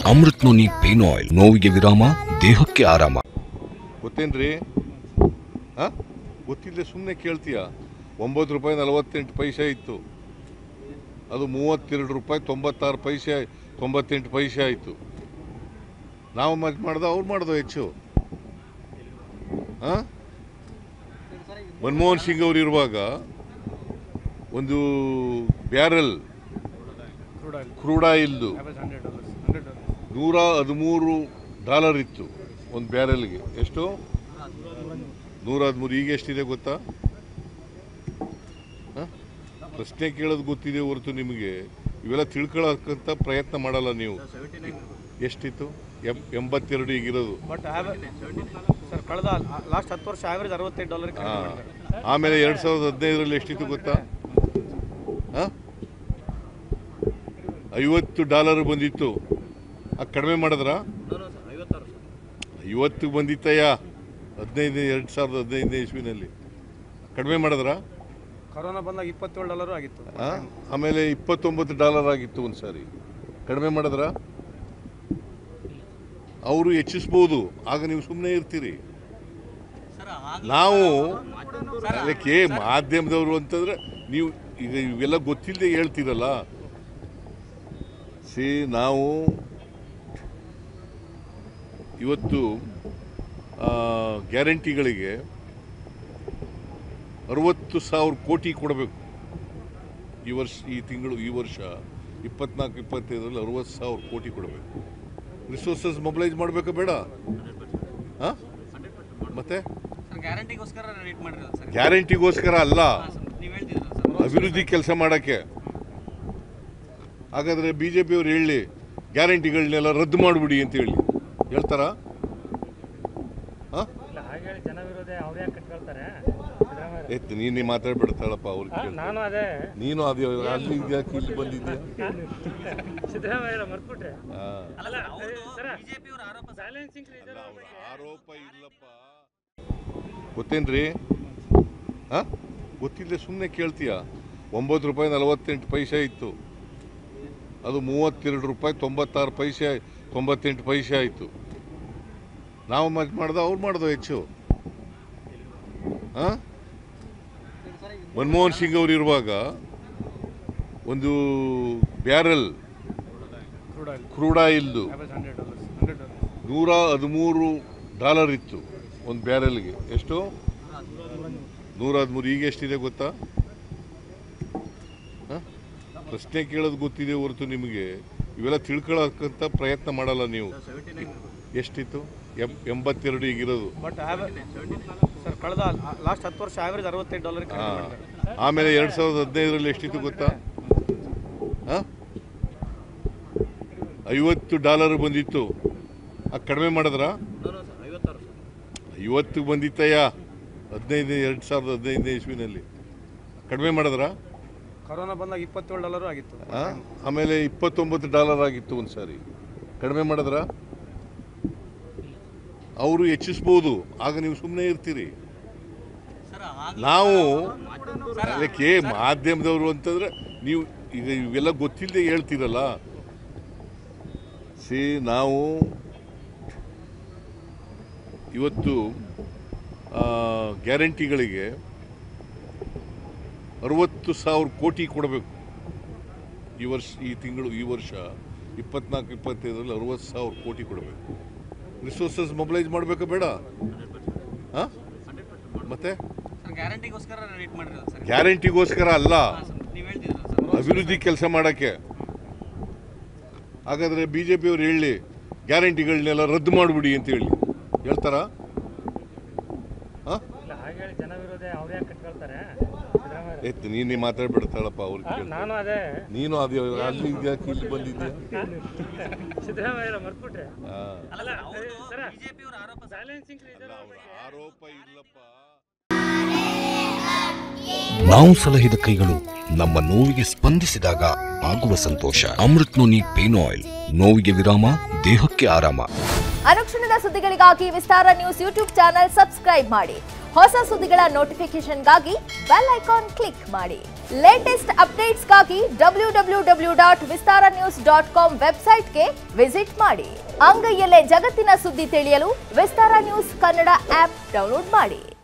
Amrit noni pain oil ನೋವಿಗೆ ವಿರಾಮ ದೇಹಕ್ಕೆ ಆರಾಮ ಗೊತ್ತೇನ್ರಿ ಹಾಂ ಗೊತ್ತಿಲ್ಲದೆ ಸುಮ್ಮನೆ ಕೇಳ್ತೀಯ ಒಂಬತ್ತು ರೂಪಾಯಿ ನಲವತ್ತೆಂಟು ಪೈಸೆ ಇತ್ತು ಅದು ಮೂವತ್ತೆರಡು ರೂಪಾಯಿ ತೊಂಬತ್ತಾರು ಪೈಸೆ ತೊಂಬತ್ತೆಂಟು ಪೈಸೆ ಆಯಿತು ನಾವು ಮತ್ತೆ ಮಾಡ್ದ ಅವ್ರು ಮಾಡ್ದೋ ಹೆಚ್ಚು ಹಾಂ ಮನಮೋಹನ್ ಸಿಂಗ್ ಅವರು ಇರುವಾಗ ಒಂದು ಬ್ಯಾರಲ್ ಕ್ರೂಡ್ ಆಯಿಲ್ದು ನೂರ ಹದಿಮೂರು ಡಾಲರ್ ಇತ್ತು ಒಂದು ಬ್ಯಾರಲ್ಗೆ ಎಷ್ಟು ನೂರ ಹದಿಮೂರು ಈಗ ಎಷ್ಟಿದೆ ಗೊತ್ತಾ ಹ? ಪ್ರಶ್ನೆ ಕೇಳೋದು ಗೊತ್ತಿದೆ ಹೊರತು ನಿಮಗೆ ಇವೆಲ್ಲ ತಿಳ್ಕೊಳ್ಳೋಕ್ಕಂತ ಪ್ರಯತ್ನ ಮಾಡಲ್ಲ ನೀವು ಎಷ್ಟಿತ್ತು ಎಂ ಎಂಬತ್ತೆರಡು ಈಗಿರೋದು ಬಟ್ ಸರ್ ಕಳೆದ ಲಾಸ್ಟ್ ಹತ್ತು ವರ್ಷ ಆವರೇಜ್ ಅರವತ್ತೈದು ಡಾಲರ್ ಹಾ. ಆಮೇಲೆ ಎರಡು ಸಾವಿರದ ಹದಿನೈದರಲ್ಲಿ ಎಷ್ಟಿತ್ತು ಗೊತ್ತಾ ಹ? ಐವತ್ತು ಡಾಲರ್ ಬಂದಿತ್ತು ಅದು ಕಡಿಮೆ ಮಾಡಿದ್ರಾ ಐವತ್ತು ಬಂದಿತ್ತಯ್ಯ ಹದಿನೈದು ಎರಡು ಸಾವಿರದ ಹದಿನೈದನೇ ಇಸ್ವಿನಲ್ಲಿ ಕಡಿಮೆ ಮಾಡಿದ್ರಾ ಕೊರೋನಾ ಬಂದಾಗ ಇಪ್ಪತ್ತೇಳು ಡಾಲರ್ ಆಗಿತ್ತು ಆ? ಆಮೇಲೆ ಇಪ್ಪತ್ತೊಂಬತ್ತು ಡಾಲರ್ ಆಗಿತ್ತು ಒಂದು ಸಾರಿ ಕಡಿಮೆ ಮಾಡಿದ್ರ ಅವರು ಹೆಚ್ಚಿಸ್ಬೋದು ಆಗ ನೀವು ಸುಮ್ಮನೆ ಇರ್ತೀರಿ ನಾವು ಅದಕ್ಕೆ ಮಾಧ್ಯಮದವರು ಅಂತಂದ್ರೆ ನೀವು ಈಗ ಇವೆಲ್ಲ ಗೊತ್ತಿಲ್ಲದೆ ಹೇಳ್ತೀರಲ್ಲ ಸಿ ನಾವು ಇವತ್ತು ಆ, ಗ್ಯಾರಂಟಿಗಳಿಗೆ ಅರವತ್ತು ಸಾವಿರ ಕೋಟಿ ಕೊಡಬೇಕು ಈ ವರ್ಷ ಈ ತಿಂಗಳು ಈ ವರ್ಷ ಇಪ್ಪತ್ನಾಲ್ಕು ಇಪ್ಪತ್ತೈದರಲ್ಲಿ ಅರವತ್ತು ಸಾವಿರ ಕೋಟಿ ಕೊಡಬೇಕು ರಿಸೋರ್ಸಸ್ ಮೊಬಿಲೈಸ್ ಮಾಡಬೇಕಾ ಬೇಡ ಹಾಂ ಮತ್ತೆ ಗ್ಯಾರಂಟಿಗೋಸ್ಕರ ರೇಟ್ ಮಾಡಿರೋದು ಸರ್ ಗ್ಯಾರಂಟಿಗೋಸ್ಕರ ಅಲ್ಲ ನೀವು ಹೇಳ್ತಿದ್ರಲ್ಲ ಸರ್ ಅಭಿವೃದ್ಧಿ ಕೆಲಸ ಮಾಡೋಕ್ಕೆ ಹಾಗಾದರೆ ಬಿ ಜೆ ಪಿಯವ್ರು ಹೇಳಿ ಗ್ಯಾರಂಟಿಗಳನ್ನೆಲ್ಲ ರದ್ದು ಮಾಡಿಬಿಡಿ ಅಂತ ಹೇಳಿ ಹೇಳ್ತಾರಾ ಹಾಂ ಹಾಗೆ ಜನ ವಿರೋಧ ಅವ್ರು ಯಾಕೆ ಕಟ್ಕೊಳ್ತಾರೆ ಎತ್ತು ನೀನೇ ಮಾತಾಡ್ಬಿಡ್ತಾಳಪ್ಪ ಅವ್ರಿಗೆ ಕೇಳ್ತಾರೆ. ನಾನು ಅದೇ ನೀನು ಅದು ಅಲ್ಲಿ ಯಾಕೆ ಇಲ್ಲಿ ಬಂದಿದ್ಯಾ ಸಿದ್ದರಾಮಯ್ಯ ಮರ್ತ್ಬಿಟ್ರೆ ಹಾಂ ಅಲ್ಲ ಅವ್ರದ್ದು ಬಿಜೆಪಿ ಅವರ ಆರೋಪ ಸರ್ ಬ್ಯಾಲೆನ್ಸಿಂಗ್ ಅಲ್ಲ, ಅವ್ರ ಆರೋಪ ಇಲ್ಲಪ್ಪ ಗೊತ್ತೇನ್ರಿ ಹಾ ಗೊತ್ತಿಲ್ಲದೆ ಸುಮ್ಮನೆ ಕೇಳ್ತೀಯ ಒಂಬತ್ತು ರೂಪಾಯಿ ನಲವತ್ತೆಂಟು ಪೈಸೆ ಇತ್ತು ಅದು ಮೂವತ್ತೆರಡು ರೂಪಾಯಿ ತೊಂಬತ್ತಾರು ಪೈಸೆ ತೊಂಬತ್ತೆಂಟು ಪೈಸೆ ಆಯಿತು ನಾವು ಮತ್ತೆ ಮಾಡ್ದ ಅವ್ರು ಮಾಡ್ದೋ ಹೆಚ್ಚು ಹಾಂ ಮನಮೋಹನ್ ಸಿಂಗ್ ಅವರು ಇರುವಾಗ ಒಂದು ಬ್ಯಾರಲ್ ಕ್ರೂಡ್ ಆಯಿಲ್ ಕ್ರೂಡ್ ಆಯಿಲ್ದು average hundred dollars hundred dollars ನೂರ ಹದಿಮೂರು ಡಾಲರ್ ಇತ್ತು ಒಂದು ಬ್ಯಾರಲ್ಗೆ ಎಷ್ಟು ನೂರ ಹದಿಮೂರು ಈಗ ಎಷ್ಟಿದೆ ಗೊತ್ತಾ ಹ? ಪ್ರಶ್ನೆ ಕೇಳೋದು ಗೊತ್ತಿದೆ ಹೊರತು ನಿಮಗೆ ಇವೆಲ್ಲ ತಿಳ್ಕೊಳ್ಳೋಕ್ಕಂತ ಪ್ರಯತ್ನ ಮಾಡಲ್ಲ ನೀವು ಎಷ್ಟಿತ್ತು ಎಂ ಎಂಬತ್ತೆರಡು ಈಗಿರೋದು ಬಟ್ ಸರ್ ಕಳೆದ ಲಾಸ್ಟ್ ಹತ್ತು ವರ್ಷ ಆವರೇಜ್ ಅರವತ್ತೈದು ಡಾಲರ್ ಹಾ. ಆಮೇಲೆ ಎರಡು ಸಾವಿರದ ಹದಿನೈದರಲ್ಲಿ ಎಷ್ಟಿತ್ತು ಗೊತ್ತಾ ಹ? ಐವತ್ತು ಡಾಲರ್ ಬಂದಿತ್ತು ಅದು ಕಡಿಮೆ ಮಾಡಿದ್ರಾ ಐವತ್ತು ಬಂದಿತ್ತಯ್ಯ ಹದಿನೈದು ಎರಡು ಸಾವಿರದ ಹದಿನೈದನೇ ಇಸ್ವಿನಲ್ಲಿ ಕಡಿಮೆ ಮಾಡಿದ್ರಾ ಕೊರೋನಾ ಬಂದಾಗ ಇಪ್ಪತ್ತೇಳು ಡಾಲರ್ ಆಗಿತ್ತು ಆ? ಆಮೇಲೆ ಇಪ್ಪತ್ತೊಂಬತ್ತು ಡಾಲರ್ ಆಗಿತ್ತು ಒಂದು ಸಾರಿ ಕಡಿಮೆ ಮಾಡಿದ್ರಾ ಅವರು ಹೆಚ್ಚಿಸ್ಬೋದು ಆಗ ನೀವು ಸುಮ್ಮನೆ ಇರ್ತೀರಿ ಸರ್ ಆಗ ನಾವು ಅದಕ್ಕೆ ಮಾಧ್ಯಮದವರು ಅಂತಂದ್ರೆ ನೀವು ಈಗ ಇವೆಲ್ಲ ಗೊತ್ತಿಲ್ಲದೆ ಹೇಳ್ತೀರಲ್ಲ ಸಿ ನಾವು ಇವತ್ತು ಆ, ಗ್ಯಾರಂಟಿಗಳಿಗೆ ಅರವತ್ತು ಸಾವಿರ ಕೋಟಿ ಕೊಡಬೇಕು ಈ ವರ್ಷ ಈ ತಿಂಗಳು ಈ ವರ್ಷ ಇಪ್ಪತ್ನಾಲ್ಕು ಇಪ್ಪತ್ತೈದರಲ್ಲಿ ಅರವತ್ತು ಸಾವಿರ ಕೋಟಿ ಕೊಡಬೇಕು ರಿಸೋರ್ಸಸ್ ಮೊಬಿಲೈಸ್ ಮಾಡಬೇಕಾ ಬೇಡ ಹಾಂ ಮತ್ತೆ ಸರ್ ಗ್ಯಾರಂಟಿಗೋಸ್ಕರ ರೇಟ್ ಮಾಡಿರೋದು ಸರ್ ಗ್ಯಾರಂಟಿಗೋಸ್ಕರ ಅಲ್ಲ ನೀವು ಹೇಳ್ತಿದ್ರಲ್ಲ ಸರ್ ಅಭಿವೃದ್ಧಿ ಕೆಲಸ ಮಾಡೋಕ್ಕೆ ಹಾಗಾದರೆ ಬಿ ಜೆ ಪಿಯವ್ರು ಹೇಳಿ ಗ್ಯಾರಂಟಿಗಳನ್ನೆಲ್ಲ ರದ್ದು ಮಾಡಿಬಿಡಿ ಅಂತ ಹೇಳಿ ಹೇಳ್ತಾರಾ ಹಾಂ ಹಾಗೆ ಜನ ವಿರೋಧ ಅವ್ರು ಯಾಕೆ ಕಟ್ಕೊಳ್ತಾರೆ ಎತ್ತು ನೀನೇ ಮಾತಾಡ್ಬಿಡ್ತಾಳಪ್ಪ ಅವ್ರಿಗೆ ಕೇಳ್ತಾರೆ. ನಾನು ಅದೇ ನೀನು ಅದು ಅಲ್ಲಿ ಯಾಕೆ ಇಲ್ಲಿ ಬಂದಿದ್ಯಾ ಸಿದ್ದರಾಮಯ್ಯ ಮರ್ತ್ಬಿಟ್ರೆ ಹಾಂ ಅಲ್ಲ ಅವ್ರದ್ದು ಬಿಜೆಪಿ ಅವರ ಆರೋಪ ಸರ್ ಬ್ಯಾಲೆನ್ಸಿಂಗ್ ಅವ್ರ ಆರೋಪ ಇಲ್ಲಪ್ಪ ನಾವು ಸಲಹಿದ ಕೈಗಳು ನಮ್ಮ ನೋವಿಗೆ ಸ್ಪಂದಿಸಿದಾಗ ಆಗುವ ಸಂತೋಷ ಅಮೃತ್ ನೋನಿ ಪೇನ್ ಆಯಿಲ್ ನೋವಿಗೆ ವಿರಾಮ ದೇಹಕ್ಕೆ ಆರಾಮ ಅನುಕ್ಷಣದ ಸುದ್ದಿಗಳಿಗಾಗಿ Vistara news YouTube channel subscribe ಮಾಡಿ ಹೊಸ ಸುದ್ದಿಗಳ ನೋಟಿಫಿಕೇಶನ್ಗಾಗಿ ಬೆಲ್ ಐಕಾನ್ ಕ್ಲಿಕ್ ಮಾಡಿ ಲೇಟೆಸ್ಟ್ ಅಪ್ಡೇಟ್ಸ್ಗಾಗಿ W W W dot Vistara news dot com ವೆಬ್ಸೈಟ್ಗೆ ವಿಸಿಟ್ ಮಾಡಿ ಅಂಗೈಯಲ್ಲೇ ಜಗತ್ತಿನ ಸುದ್ದಿ ತಿಳಿಯಲು Vistara news Kannada app download ಮಾಡಿ